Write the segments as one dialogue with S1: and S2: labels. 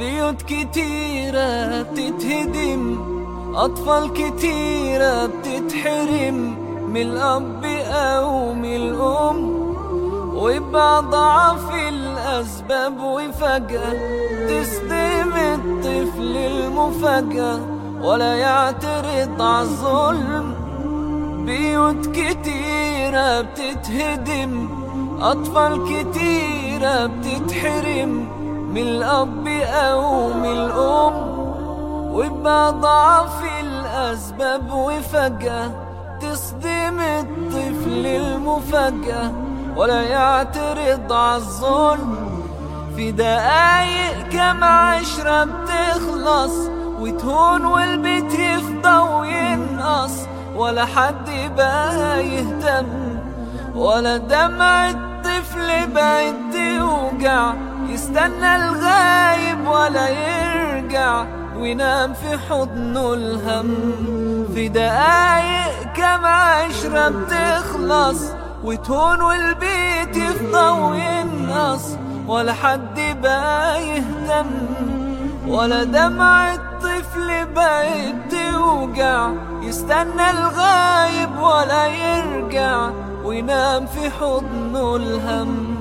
S1: بيوت كتيرة بتتهدم أطفال كتيرة بتتحرم من الأب أو من الأم ويبقى ضعف الأسباب وفجأة تصدم الطفل المفاجأة ولا يعترض على الظلم بيوت كتيرة بتتهدم أطفال كتيرة بتتحرم من الأب أو من الأم ويبقى ضعف الأسباب وفجأة تصدم الطفل المفاجأة ولا يعترض على الظلم في دقايق كم عشرة بتخلص وتهون والبيت يفضى وينقص ولا حد بقى يهتم ولا دمع الطفل بقت توجع يستنى الغايب ولا يرجع وينام في حضنه الهم في دقايق كم عشرة بتخلص وتهون والبيت يفضى وينقص ولا حد بقى يهتم ولا دمع الطفل بقت توجع يستنى الغايب ولا يرجع وينام في حضنه الهم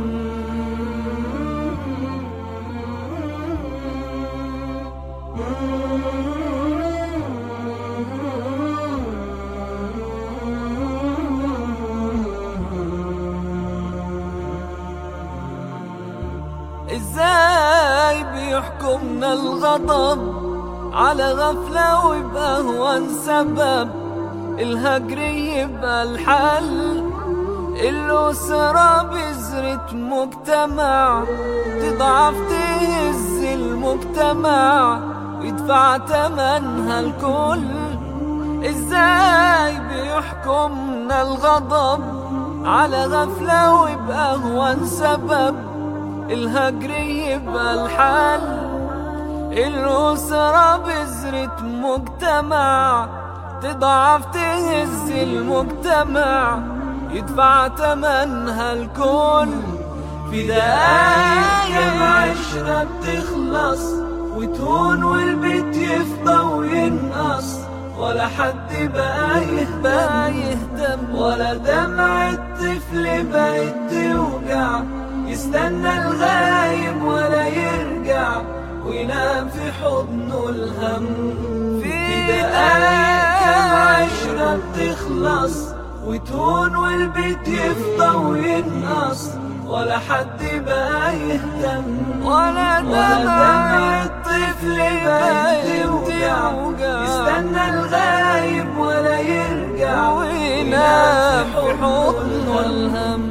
S1: ازاي بيحكمنا الغضب على غفلة ويبقى هو سبب الهجر يبقى الحل الأسرة بذرة مجتمع تضعف تهز المجتمع ويدفع تمنها الكل ازاي بيحكمنا الغضب على غفلة ويبقى هو سبب الهجر يبقى الحل الأسرة بذرة مجتمع تضعف تهز المجتمع يدفع تمنها الكل في دقايق عشرة بتخلص وتهون والبيت يفضى وينقص ولا حد بقى يهتم ولا دمع الطفل بقت توجع يستنى الغايب ولا يرجع وينام في حضنه الهم في دقايق عشرة بتخلص وتهون والبيت يفضى وينقص ولا حد بقى يهتم ولا دمع الطفل بقى توجع يستنى الغايب ولا يرجع وينام في حضنه الهم